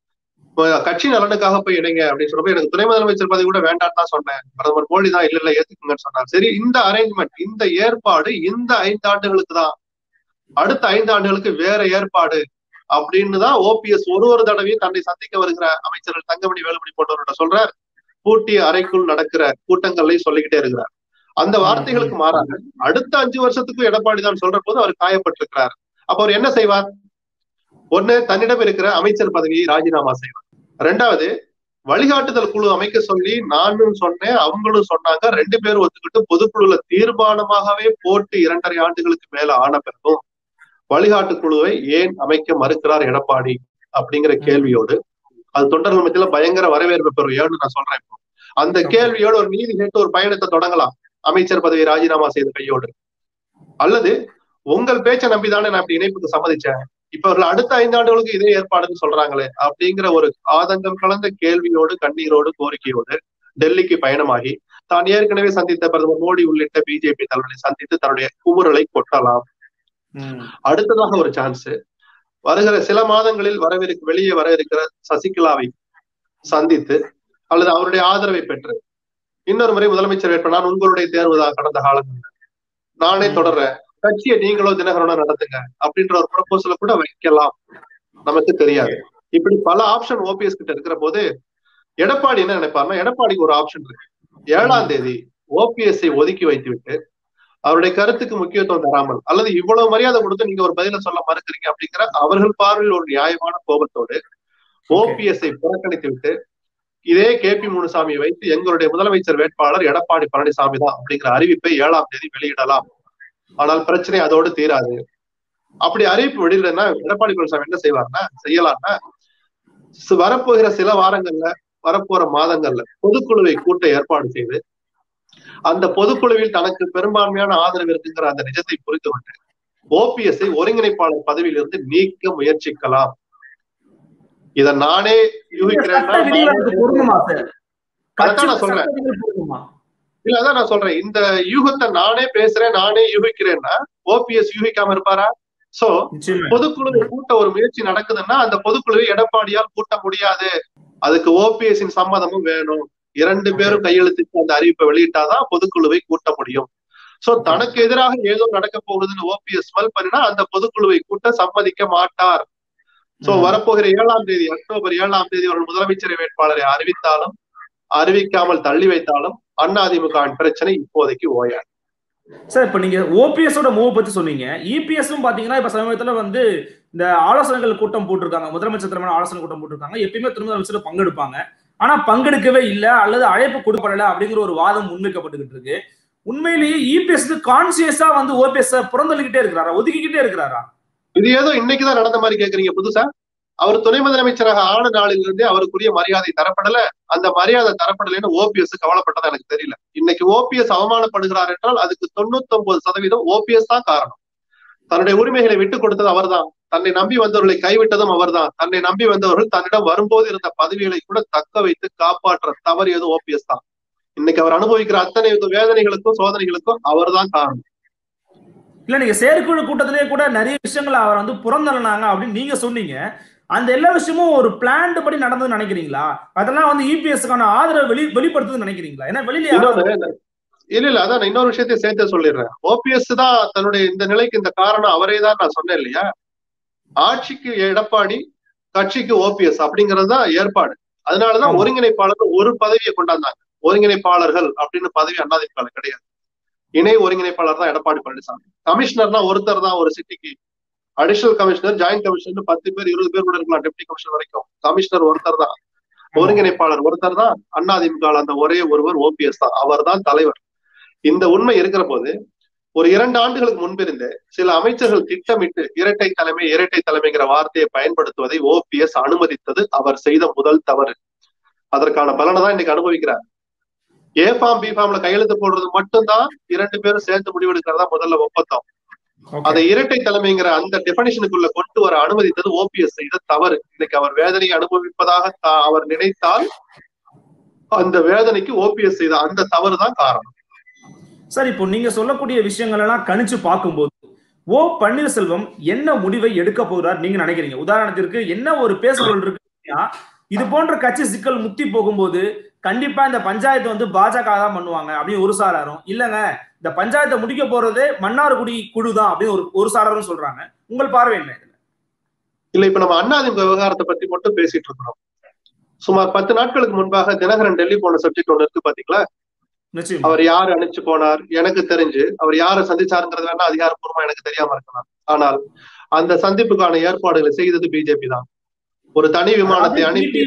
கட்சி நலனுக்காக போய் இணைங்க அப்படின்னு சொல்றப்ப எனக்கு துணை முதலமைச்சர் பதவி கூட வேண்டாம்னு தான் சொன்னேன் பிரதமர் மோடி தான் இல்ல இல்ல ஏத்துக்குங்கன்னு சொன்னார் சரி இந்த அரேஞ்ச்மெண்ட் இந்த ஏற்பாடு இந்த ஐந்து ஆண்டுகளுக்கு தான் அடுத்த ஐந்து ஆண்டுகளுக்கு வேற ஏற்பாடு அப்படின்னு தான் ஓபிஎஸ் ஒரு ஒரு தடவையும் தன்னை சந்திக்க வருகிற அமைச்சர்கள் தங்கமணி வேலுமணி போன்றவர்கிட்ட சொல்றார் பூட்டிய அறைக்குள் நடக்கிற கூட்டங்கள்லையும் சொல்லிக்கிட்டே இருக்கிறார் அந்த வார்த்தைகளுக்கு மாறாக அடுத்த அஞ்சு வருஷத்துக்கும் எடப்பாடி தான் சொல்ற போது அவர் காயப்பட்டிருக்கிறார் அப்ப அவர் என்ன செய்வார் ஒண்ணு தன்னிடம் இருக்கிற அமைச்சர் பதவியை ராஜினாமா செய்வார் ரெண்டாவது வழிகாட்டுதல் குழு அமைக்க சொல்லி நானும் சொன்னேன் அவங்களும் சொன்னாங்க ரெண்டு பேரும் ஒத்துக்கிட்டு பொதுக்குழுல தீர்மானமாகவே போட்டு இரண்டரை ஆண்டுகளுக்கு மேல ஆன பிறகும் வழிகாட்டு குழுவை ஏன் அமைக்க மறுக்கிறார் எடப்பாடி அப்படிங்கிற கேள்வியோடு அது தொண்டர்கள் மத்தியில பயங்கர வரவேற்பு பெறும் ஏன்னு நான் சொல்றேன் இப்போ அந்த கேள்வியோடு ஒரு நீதி கேட்டு ஒரு பயணத்தை தொடங்கலாம் அமைச்சர் பதவியை ராஜினாமா செய்த கையோடு அல்லது உங்கள் பேச்சை நம்பிதானே நான் இப்படி இணைப்புக்கு சம்மதிச்சேன் இப்ப அவர்கள் அடுத்த ஐந்து ஆண்டுகளுக்கு இதே ஏற்பாடுன்னு சொல்றாங்களே அப்படிங்கிற ஒரு ஆதங்கம் கலந்த கேள்வியோடு கண்ணீரோடு கோரிக்கையோடு டெல்லிக்கு பயணமாகி தான் ஏற்கனவே சந்தித்த பிரதமர் மோடி உள்ளிட்ட பிஜேபி தலைவர்களை சந்தித்து தன்னுடைய குமுறலை கொட்டலாம் அடுத்ததாக ஒரு சான்ஸ் வருகிற சில மாதங்களில் வரவிருக்கு வெளியே வர இருக்கிற சசிகலாவை சந்தித்து அல்லது அவருடைய ஆதரவை பெற்று இன்னொரு முறை முதலமைச்சர் வேட்பாளர் உங்களுடைய தேர்வுதான் கடந்த காலங்கள் நானே தொடர்றேன் கட்சியை நீங்களோ தினகரனோ நடத்துங்க அப்படின்ற ஒரு ப்ரொபோசல கூட வைக்கலாம் நமக்கு தெரியாது இப்படி பல ஆப்ஷன் ஓபிஎஸ் கிட்ட இருக்கிற போது எடப்பாடி என்ன நினைப்பாருன்னா எடப்பாடிக்கு ஒரு ஆப்ஷன் இருக்கு ஏழாம் தேதி ஓபிஎஸ்ஐ ஒதுக்கி வைத்து விட்டு அவருடைய கருத்துக்கு முக்கியத்துவம் தராமல் அல்லது இவ்வளவு மரியாதை கொடுத்து நீங்க ஒரு பதில சொல்ல மறுக்கிறீங்க அப்படிங்கிற அவர்கள் பார்வையில் ஒரு நியாயமான கோபத்தோடு ஓபிஎஸ்ஐ புறக்கணித்து விட்டு இதே கே பி முனுசாமியை வைத்து எங்களுடைய முதலமைச்சர் வேட்பாளர் எடப்பாடி பழனிசாமி தான் அப்படிங்கிற அறிவிப்பை ஏழாம் தேதி வெளியிடலாம் ஆனால் பிரச்சனை அதோடு தீராது அப்படி அறிவிப்பு வெளியிடனா எடப்பாடி பழனிசாமி என்ன செய்வார்னா செய்யலாம்னா வரப்போகிற சில வாரங்கள்ல வரப்போற மாதங்கள்ல பொதுக்குழுவை கூட்ட ஏற்பாடு செய்து அந்த பொதுக்குழுவில் தனக்கு பெரும்பான்மையான ஆதரவு இருக்குங்கிற அந்த நிஜத்தை புரிந்து கொண்டு ஓபிஎஸ்ஐ ஒருங்கிணைப்பாளர் பதவியிலிருந்து நீக்க முயற்சிக்கலாம் இத நானே யூகிக்கிறேன் சொல்றேன் இல்ல அதான் நான் சொல்றேன் இந்த யூகத்தை நானே பேசுறேன் நானே யூகிக்கிறேன்னா ஓபிஎஸ் யூகிக்காம இருப்பாரா சோ பொதுக்குழுவை கூட்ட ஒரு முயற்சி நடக்குதுன்னா அந்த பொதுக்குழுவை எடப்பாடியால் கூட்ட முடியாது அதுக்கு ஓபிஎஸ்ஸின் சம்மதமும் வேணும் இரண்டு பேரும் கையெழுத்திட்டு அந்த அறிவிப்பை வெளியிட்டாதான் பொதுக்குழுவை கூட்ட முடியும் சோ தனக்கு எதிராக ஏதோ நடக்க போகுதுன்னு ஓபிஎஸ் ஸ்மெல் பண்ணினா அந்த பொதுக்குழுவை கூட்ட சம்மதிக்க மாட்டார் சோ வரப்போகிற ஏழாம் தேதி அக்டோபர் ஏழாம் தேதி ஒரு முதலமைச்சர் வேட்பாளரை அறிவித்தாலும் அறிவிக்காமல் தள்ளி வைத்தாலும் அதிமுகவின் பிரச்சனை இப்போதைக்கு ஓயாது சார் இப்ப நீங்க ஓபிஎஸோட மூவ் பத்தி சொன்னீங்க இபிஎஸும் பாத்தீங்கன்னா இப்ப சமீபத்துல வந்து இந்த ஆலோசனைகள் கூட்டம் போட்டிருக்காங்க முதலமைச்சர் தலைமையில ஆலோசனை கூட்டம் போட்டிருக்காங்க எப்பயுமே துணை முதலமைச்சர் பங்கெடுப்பாங்க ஆனா பங்கெடுக்கவே இல்லை அல்லது அழைப்பு கொடுப்படல அப்படிங்கிற ஒரு வாதம் முன்வைக்கப்பட்டுக்கிட்டு இருக்கு உண்மையிலேயே இபிஎஸ் கான்சியஸா வந்து ஓபிஎஸ் புறந்தள்ளிக்கிட்டே இருக்கிறாரா ஒதுக்கிக்கிட்டே இருக்கிறாரா இது ஏதோ இன்னைக்குதான் நடந்த மாதிரி கேக்குறீங்க புதுசா அவர் துணை முதலமைச்சராக ஆன நாளிலிருந்தே அவருக்குரிய மரியாதை தரப்படல அந்த மரியாதை தரப்படலைன்னு ஓபிஎஸ் கவலைப்பட்டதா எனக்கு தெரியல இன்னைக்கு ஓபிஎஸ் அவமானப்படுகிறார் என்றால் அதுக்கு தொண்ணூத்தி ஒன்பது சதவீதம் ஓபிஎஸ் தான் காரணம் தன்னுடைய உரிமைகளை விட்டுக் கொடுத்தது அவர்தான் தன்னை நம்பி வந்தவர்களை கைவிட்டதும் அவர்தான் தன்னை நம்பி வந்தவர்கள் தன்னிடம் வரும்போது இருந்த பதவிகளை கூட தக்க வைத்து காப்பாற்ற தவறியது ஓபிஎஸ் தான் இன்னைக்கு அவர் அனுபவிக்கிற அத்தனை வேதனைகளுக்கும் சோதனைகளுக்கும் அவர்தான் காரணம் இல்ல நீங்க செயற்குழு கூட்டத்திலேயே கூட நிறைய விஷயங்களை அவர் வந்து புறந்தள்ளினாங்க அப்படின்னு நீங்க சொன்னீங்க அந்த எல்லா விஷயமும் ஒரு பிளான் படி நடந்ததுன்னு நினைக்கிறீங்களா அதெல்லாம் வந்து இபிஎஸ்க்கான ஆதரவு வெளி வெளிப்படுத்துதுன்னு நினைக்கிறீங்களா ஏன்னா வெளியில இல்ல இல்ல அதான் இன்னொரு விஷயத்தையும் சேர்த்து சொல்லிடுறேன் ஓபிஎஸ் தான் தன்னுடைய இந்த நிலைக்கு இந்த காரணம் அவரே தான் நான் சொன்னேன் இல்லையா ஆட்சிக்கு எடப்பாடி கட்சிக்கு ஓபிஎஸ் அப்படிங்கிறது தான் ஏற்பாடு அதனாலதான் ஒருங்கிணைப்பாளர் ஒரு பதவியை கொண்டாந்தாங்க ஒருங்கிணைப்பாளர்கள் அப்படின்னு பதவி அண்ணாதிமுக கிடையாது இணை ஒருங்கிணைப்பாளர் தான் எடப்பாடி பழனிசாமி கமிஷனர்னா ஒருத்தர் தான் ஒரு சிட்டிக்கு அடிஷனல் கமிஷனர் ஜாயிண்ட் கமிஷனர் பத்து பேர் இருபது பேர் கூட இருக்கலாம் டெப்டி கமிஷனர் வரைக்கும் கமிஷனர் ஒருத்தர் தான் ஒருங்கிணைப்பாளர் ஒருத்தர் தான் அதிமுக அந்த ஒரே ஒருவர் ஓபிஎஸ் தான் அவர் தான் தலைவர் இந்த உண்மை இருக்கிற போது ஒரு இரண்டு ஆண்டுகளுக்கு முன்பிருந்தே சில அமைச்சர்கள் திட்டமிட்டு இரட்டை தலைமை இரட்டை தலைமைங்கிற வார்த்தையை பயன்படுத்துவதை ஓபிஎஸ் அனுமதித்தது அவர் செய்த முதல் தவறு அதற்கான பலனை தான் இன்னைக்கு அனுபவிக்கிறார் ஏ ஃபார்ம் பி ஃபார்ம்ல கையெழுத்து போடுறது மட்டும்தான் இரண்டு பேரும் சேர்ந்து முடிவெடுக்கிறதா முதல்ல ஒப்பந்தம் அதை இரட்டை தலைமைங்கிற அந்த டெபனிஷனுக்குள்ள கொண்டு வர அனுமதித்தது ஓபிஎஸ் செய்த தவறு இன்னைக்கு அவர் வேதனையை அனுபவிப்பதாக அவர் நினைத்தால் அந்த வேதனைக்கு ஓபிஎஸ் செய்த அந்த தவறு தான் காரணம் சார் இப்போ நீங்க சொல்லக்கூடிய விஷயங்கள் எல்லாம் கணிச்சு பார்க்கும்போது ஓ பன்னீர்செல்வம் என்ன முடிவை எடுக்க போகிறார் நீங்க நினைக்கிறீங்க உதாரணத்திற்கு என்ன ஒரு பேசுபொருள் இருக்கு இது போன்ற கட்சி சிக்கல் முத்தி போகும்போது கண்டிப்பா இந்த பஞ்சாயத்து வந்து பாஜக தான் பண்ணுவாங்க அப்படின்னு ஒரு சாராரும் இல்லங்க இந்த பஞ்சாயத்தை முடிக்க போறதே மன்னார்குடி குழு தான் அப்படின்னு ஒரு ஒரு சாராரும் சொல்றாங்க உங்கள் பார்வை என்ன இல்ல இப்ப நம்ம அண்ணாதிமுக விவகாரத்தை பத்தி மட்டும் பேசிட்டு இருக்கிறோம் சுமார் பத்து நாட்களுக்கு முன்பாக தினகரன் டெல்லி போன சப்ஜெக்ட் ஒண்ணு இருக்கு பாத்தீங்களா அவர் யாரு அனுப்பிச்சு போனார் எனக்கு தெரிஞ்சு அவர் யாரை சந்திச்சாருங்கிறது வேணா அதிகாரப்பூர்வமா எனக்கு தெரியாம இருக்கலாம் ஆனால் அந்த சந்திப்புக்கான ஏற்பாடுகளை செய்தது பிஜேபி தான் ஒரு தனி விமானத்தை அனுப்பி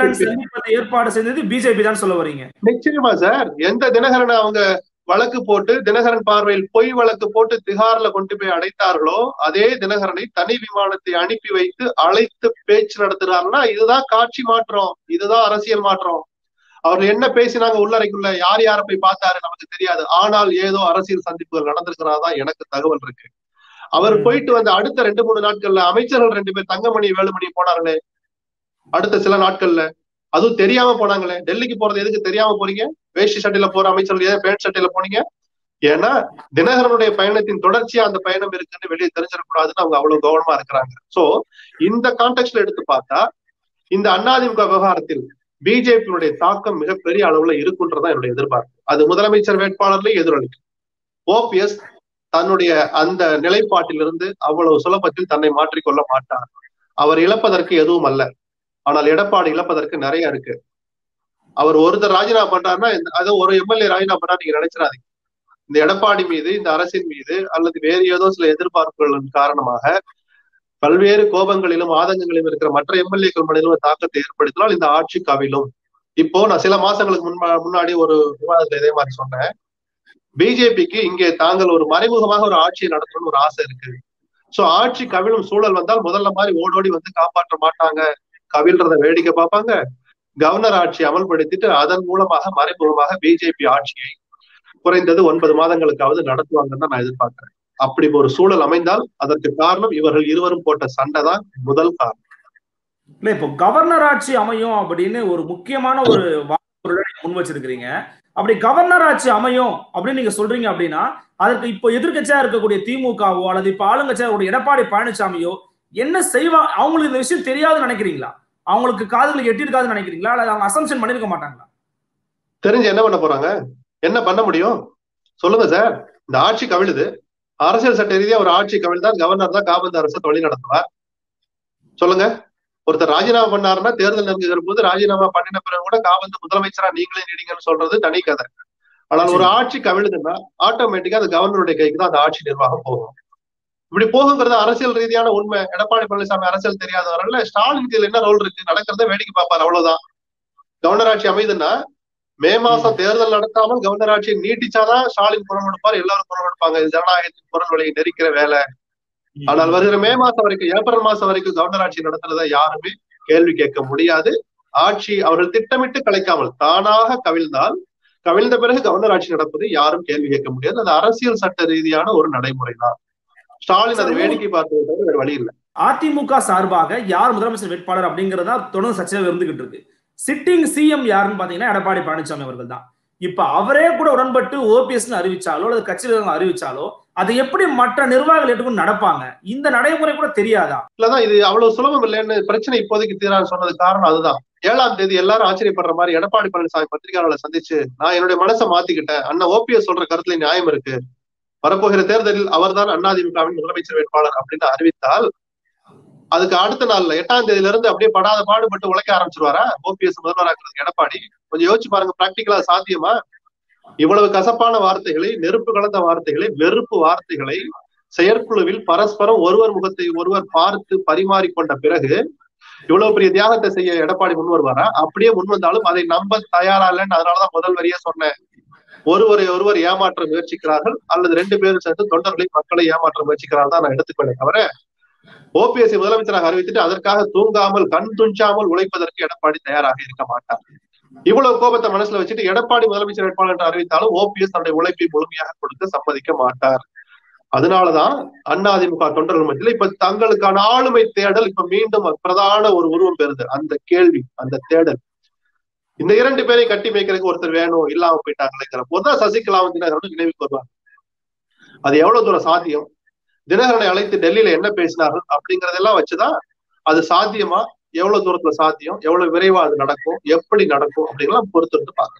ஏற்பாடு செய்தது பிஜேபி தான் சொல்ல வரீங்க நிச்சயமா சார் எந்த தினகரனை அவங்க வழக்கு போட்டு தினகரன் பார்வையில் பொய் வழக்கு போட்டு திகார்ல கொண்டு போய் அடைத்தார்களோ அதே தினகரனை தனி விமானத்தை அனுப்பி வைத்து அழைத்து பேச்சு நடத்துறாருன்னா இதுதான் காட்சி மாற்றம் இதுதான் அரசியல் மாற்றம் அவர்கள் என்ன பேசினாங்க உள்ளறைக்குள்ள யார் யார போய் பார்த்தாரு நமக்கு தெரியாது ஆனால் ஏதோ அரசியல் சந்திப்புகள் நடந்திருக்கிறதா எனக்கு தகவல் இருக்கு அவர் போயிட்டு வந்த அடுத்த ரெண்டு மூணு நாட்கள்ல அமைச்சர்கள் ரெண்டு பேர் தங்கமணி வேலுமணி போனார்களே அடுத்த சில நாட்கள்ல அதுவும் தெரியாம போனாங்களே டெல்லிக்கு போறது எதுக்கு தெரியாம போறீங்க வேஷ்டி சட்டையில போற அமைச்சர்கள் ஏன் பேண்ட் சட்டையில போனீங்க ஏன்னா தினகரனுடைய பயணத்தின் தொடர்ச்சியா அந்த பயணம் இருக்குன்னு வெளியே தெரிஞ்சிடக்கூடாதுன்னு அவங்க அவ்வளவு கவனமா இருக்கிறாங்க சோ இந்த கான்டெக்ட்ல எடுத்து பார்த்தா இந்த அண்ணாதிமுக விவகாரத்தில் பிஜேபியினுடைய தாக்கம் மிகப்பெரிய அளவுல இருக்குன்றதான் என்னுடைய எதிர்பார்ப்பு அது முதலமைச்சர் வேட்பாளர்லயும் எதிரொலிக்கும் ஓபிஎஸ் தன்னுடைய அந்த நிலைப்பாட்டிலிருந்து அவ்வளவு சுலபத்தில் தன்னை மாற்றிக்கொள்ள மாட்டார் அவர் இழப்பதற்கு எதுவும் அல்ல ஆனால் எடப்பாடி இழப்பதற்கு நிறைய இருக்கு அவர் ஒருத்தர் ராஜினாமா பண்றாருன்னா அது ஒரு எம்எல்ஏ ராஜினாமா பண்ணா நீங்க நினைச்சிடாதீங்க இந்த எடப்பாடி மீது இந்த அரசின் மீது அல்லது வேறு ஏதோ சில எதிர்பார்ப்புகளின் காரணமாக பல்வேறு கோபங்களிலும் ஆதங்கங்களிலும் இருக்கிற மற்ற எம்எல்ஏக்கள் மனிதனும் தாக்கத்தை ஏற்படுத்தினால் இந்த ஆட்சி கவிழும் இப்போ நான் சில மாசங்களுக்கு முன்பா முன்னாடி ஒரு விவாதத்துல இதே மாதிரி சொன்னேன் பிஜேபிக்கு இங்கே தாங்கள் ஒரு மறைமுகமாக ஒரு ஆட்சியை நடத்தணும்னு ஒரு ஆசை இருக்கு சோ ஆட்சி கவிழும் சூழல் வந்தால் முதல்ல மாதிரி ஓடோடி வந்து காப்பாற்ற மாட்டாங்க கவிழ்றத வேடிக்கை பார்ப்பாங்க கவர்னர் ஆட்சி அமல்படுத்திட்டு அதன் மூலமாக மறைமுகமாக பிஜேபி ஆட்சியை குறைந்தது ஒன்பது மாதங்களுக்காவது நடத்துவாங்கன்னு தான் நான் எதிர்பார்க்கிறேன் அப்படி ஒரு சூழல் அமைந்தால் அதற்கு காரணம் இவர்கள் இருவரும் போட்ட சண்டை தான் முதல் காரணம் இல்ல இப்போ கவர்னர் ஆட்சி அமையும் அப்படின்னு ஒரு முக்கியமான ஒரு முன் வச்சிருக்கிறீங்க அப்படி கவர்னர் ஆட்சி அமையும் அப்படின்னு நீங்க சொல்றீங்க அப்படின்னா அதற்கு இப்போ எதிர்கட்சியா இருக்கக்கூடிய திமுகவோ அல்லது இப்ப ஆளுங்கட்சியா இருக்கக்கூடிய எடப்பாடி பழனிசாமியோ என்ன செய்வா அவங்களுக்கு இந்த விஷயம் தெரியாதுன்னு நினைக்கிறீங்களா அவங்களுக்கு காதுகளுக்கு எட்டிருக்காதுன்னு நினைக்கிறீங்களா அல்லது அவங்க அசம்ஷன் பண்ணிருக்க மாட்டாங்களா தெரிஞ்சு என்ன பண்ண போறாங்க என்ன பண்ண முடியும் சொல்லுங்க சார் இந்த ஆட்சி கவிழுது அரசியல் சட்ட ரீதியா ஒரு ஆட்சி கவிழ்தான் கவர்னர் தான் காபந்து அரசு வழி நடத்துவார் சொல்லுங்க ஒருத்தர் ராஜினாமா பண்ணாருன்னா தேர்தல் நெருங்குகிற போது ராஜினாமா பண்ணின பிறகு கூட காபந்து முதலமைச்சரா நீங்களே நீடிங்கன்னு சொல்றது தனி கதை ஆனால் ஒரு ஆட்சி கவிழுதுன்னா ஆட்டோமேட்டிக்கா அது கவர்னருடைய கைக்கு தான் அந்த ஆட்சி நிர்வாகம் போகும் இப்படி போகுங்கிறது அரசியல் ரீதியான உண்மை எடப்பாடி பழனிசாமி அரசியல் தெரியாதவரல்ல ஸ்டாலின் இதுல என்ன ரோல் இருக்கு நடக்கிறத வேடிக்கை பார்ப்பார் அவ்வளவுதான் கவர்னர் ஆட்சி அமைதுன்னா மே மாசம் தேர்தல் நடத்தாமல் கவர்னர் ஆட்சியை நீட்டிச்சாதான் ஸ்டாலின் குரல் கொடுப்பார் எல்லாரும் குரல் கொடுப்பாங்க இது ஜனநாயகத்தின் குரல் வழியை நெரிக்கிற வேலை ஆனால் வருகிற மே மாசம் வரைக்கும் ஏப்ரல் மாசம் வரைக்கும் கவர்னர் ஆட்சி நடத்துறத யாருமே கேள்வி கேட்க முடியாது ஆட்சி அவர்கள் திட்டமிட்டு கலைக்காமல் தானாக கவிழ்ந்தால் கவிழ்ந்த பிறகு கவர்னர் ஆட்சி நடப்பது யாரும் கேள்வி கேட்க முடியாது அது அரசியல் சட்ட ரீதியான ஒரு நடைமுறை தான் ஸ்டாலின் அதை வேடிக்கை பார்த்தது தவிர வேற வழி இல்லை அதிமுக சார்பாக யார் முதலமைச்சர் வேட்பாளர் அப்படிங்கறதா தொடர்ந்து சர்ச்சையாக இருந்துகிட்டு இருக்கு சிட்டிங் சிஎம் யாருன்னு பாத்தீங்கன்னா எடப்பாடி பழனிசாமி அவர்கள் தான் இப்ப அவரே கூட உடன்பட்டு ஓபிஎஸ் அறிவிச்சாலோ அல்லது கட்சியில் அறிவிச்சாலோ அதை எப்படி மற்ற நிர்வாகிகள் ஏற்றுக்கொண்டு நடப்பாங்க இந்த நடைமுறை கூட தெரியாதா இல்லதான் இது அவ்வளவு சுலபம் இல்லைன்னு பிரச்சனை இப்போதைக்கு தீரான்னு சொன்னது காரணம் அதுதான் ஏழாம் தேதி எல்லாரும் ஆச்சரியப்படுற மாதிரி எடப்பாடி பழனிசாமி பத்திரிகையாளர்களை சந்திச்சு நான் என்னுடைய மனசை மாத்திக்கிட்டேன் அண்ணன் ஓபிஎஸ் சொல்ற கருத்துல நியாயம் இருக்கு வரப்போகிற தேர்தலில் அவர்தான் அதிமுகவின் முதலமைச்சர் வேட்பாளர் அப்படின்னு அறிவித்தால் அதுக்கு அடுத்த நாள்ல எட்டாம் தேதியில இருந்து அப்படியே படாத பாடுபட்டு உழைக்க ஆரம்பிச்சிருவாரா ஓபிஎஸ் முதல்வராக்குறதுக்கு எடப்பாடி கொஞ்சம் யோசிச்சு பாருங்க பிராக்டிகலா சாத்தியமா இவ்வளவு கசப்பான வார்த்தைகளை நெருப்பு கலந்த வார்த்தைகளை வெறுப்பு வார்த்தைகளை செயற்குழுவில் பரஸ்பரம் ஒருவர் முகத்தை ஒருவர் பார்த்து பரிமாறிக்கொண்ட பிறகு இவ்வளவு பெரிய தியாகத்தை செய்ய எடப்பாடி முன் வருவாரா அப்படியே முன் வந்தாலும் அதை நம்ப தயாரா இல்லைன்னு அதனாலதான் முதல் வரியா சொன்னேன் ஒருவரை ஒருவர் ஏமாற்ற முயற்சிக்கிறார்கள் அல்லது ரெண்டு பேரும் சேர்ந்து தொண்டர்களை மக்களை ஏமாற்ற முயற்சிக்கிறார்கள் தான் நான் எடுத்துக்கொள்ளேன் தவிர ஓபிஎஸ் முதலமைச்சராக அறிவித்துட்டு அதற்காக தூங்காமல் கண் துஞ்சாமல் உழைப்பதற்கு எடப்பாடி தயாராக இருக்க மாட்டார் இவ்வளவு கோபத்தை மனசுல வச்சுட்டு எடப்பாடி முதலமைச்சர் வேட்பாளர் என்று அறிவித்தாலும் ஓபிஎஸ் தன்னுடைய உழைப்பை முழுமையாக கொடுக்க சம்மதிக்க மாட்டார் அதனாலதான் அதிமுக தொண்டர்கள் மத்தியில இப்ப தங்களுக்கான ஆளுமை தேடல் இப்ப மீண்டும் பிரதான ஒரு உருவம் பெறுது அந்த கேள்வி அந்த தேடல் இந்த இரண்டு பேரையும் கட்டி மேய்க்கிறதுக்கு ஒருத்தர் வேணும் இல்லாம போயிட்டாங்களேங்கிற போதுதான் சசிகலாவும் தினகரனும் நினைவுக்கு வருவாங்க அது எவ்வளவு தூரம் சாத்தியம் தினகரனை அழைத்து டெல்லியில என்ன பேசினார்கள் அப்படிங்கறதெல்லாம் வச்சுதான் அது சாத்தியமா எவ்வளவு தூரத்துல சாத்தியம் எவ்வளவு விரைவா அது நடக்கும் எப்படி நடக்கும் அப்படிங்கலாம் பொறுத்து பார்க்கணும்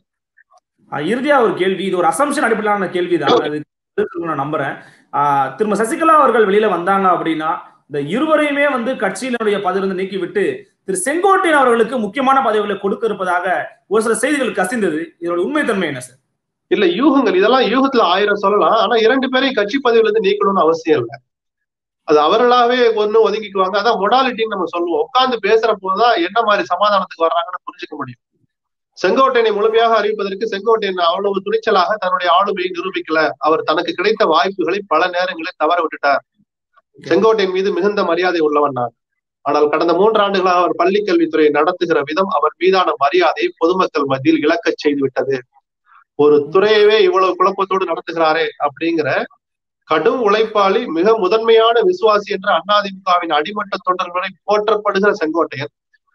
இறுதியா ஒரு கேள்வி இது ஒரு அசம்ஷன் அடிப்படையிலான கேள்விதான் அது நான் நம்புறேன் ஆஹ் திரும்ப சசிகலா அவர்கள் வெளியில வந்தாங்க அப்படின்னா இந்த இருவரையுமே வந்து கட்சியினுடைய பதவியிலிருந்து நீக்கி விட்டு திரு செங்கோட்டையன் அவர்களுக்கு முக்கியமான பதவிகளை கொடுக்க இருப்பதாக ஒரு சில செய்திகள் கசிந்தது இதோட உண்மைத்தன்மை என்ன சார் இல்ல யூகங்கள் இதெல்லாம் யூகத்துல ஆயிரம் சொல்லலாம் ஆனா இரண்டு பேரையும் கட்சி பதவியில இருந்து நீக்கணும்னு அவசியம் இல்லை அது அவர்களாவே ஒண்ணு ஒதுக்கிக்குவாங்க அதான் மொடாலிட்டின்னு நம்ம சொல்லுவோம் உட்கார்ந்து பேசுற போதுதான் என்ன மாதிரி சமாதானத்துக்கு வர்றாங்கன்னு புரிஞ்சுக்க முடியும் செங்கோட்டையனை முழுமையாக அறிவிப்பதற்கு செங்கோட்டையன் அவ்வளவு துணிச்சலாக தன்னுடைய ஆளுமையை நிரூபிக்கல அவர் தனக்கு கிடைத்த வாய்ப்புகளை பல நேரங்களில் தவற விட்டுட்டார் செங்கோட்டையன் மீது மிகுந்த மரியாதை உள்ளவன் நான் ஆனால் கடந்த மூன்று ஆண்டுகளாக அவர் பள்ளி கல்வித்துறையை நடத்துகிற விதம் அவர் மீதான மரியாதையை பொதுமக்கள் மத்தியில் இழக்கச் செய்து விட்டது ஒரு துறையவே இவ்வளவு குழப்பத்தோடு நடத்துகிறாரே அப்படிங்கிற கடும் உழைப்பாளி மிக முதன்மையான விசுவாசி என்ற அதிமுகவின் அடிமட்ட தொண்டர்களை போற்றப்படுகிற செங்கோட்டையன்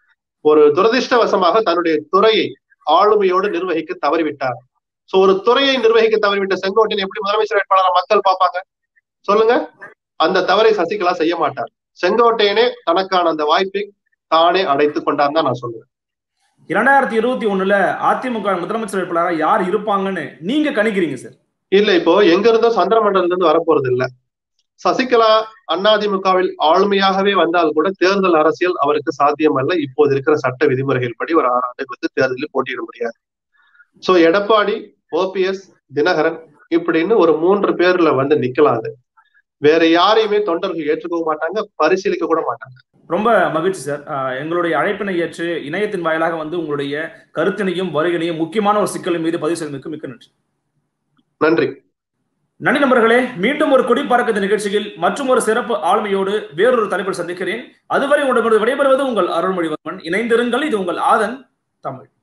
ஒரு துரதிருஷ்டவசமாக தன்னுடைய துறையை ஆளுமையோடு நிர்வகிக்க தவறிவிட்டார் சோ ஒரு துறையை நிர்வகிக்க தவறிவிட்ட செங்கோட்டையன் எப்படி முதலமைச்சர் வேட்பாளர் மக்கள் பார்ப்பாங்க சொல்லுங்க அந்த தவறை சசிகலா செய்ய மாட்டார் செங்கோட்டையனே தனக்கான அந்த வாய்ப்பை தானே அடைத்துக் கொண்டார் தான் நான் சொல்லுவேன் இரண்டாயிரத்தி இருபத்தி ஒண்ணுல அதிமுக முதலமைச்சர் வேட்பாளராக யார் இருப்பாங்கன்னு நீங்க கணிக்கிறீங்க சார் இல்ல இப்போ எங்க இருந்தோ சந்திரமண்டலத்துல இருந்து வரப்போறது இல்ல சசிகலா அதிமுகவில் ஆளுமையாகவே வந்தால் கூட தேர்தல் அரசியல் அவருக்கு சாத்தியம் அல்ல இப்போது இருக்கிற சட்ட விதிமுறைகள் படி ஒரு ஆறு ஆண்டுகளுக்கு தேர்தலில் போட்டியிட முடியாது சோ எடப்பாடி ஓபிஎஸ் தினகரன் இப்படின்னு ஒரு மூன்று பேர்ல வந்து நிக்கலாம் அது வேற யாரையுமே தொண்டர்கள் ஏற்றுக்கவும் மாட்டாங்க பரிசீலிக்க கூட மாட்டாங்க ரொம்ப மகிழ்ச்சி சார் எங்களுடைய அழைப்பினை ஏற்று இணையத்தின் வாயிலாக வந்து உங்களுடைய கருத்தினையும் வருகையினையும் முக்கியமான ஒரு சிக்கலின் மீது பதிவு செய்ததற்கு மிக்க நன்றி நன்றி நன்றி நண்பர்களே மீண்டும் ஒரு குடி பறக்கத்து நிகழ்ச்சியில் மற்றும் ஒரு சிறப்பு ஆளுமையோடு வேறொரு தலைப்பில் சந்திக்கிறேன் அதுவரை உங்களிடம் விடைபெறுவது உங்கள் அருள்மொழிவர்மன் இணைந்திருங்கள் இது உங்கள் ஆதன் தமிழ்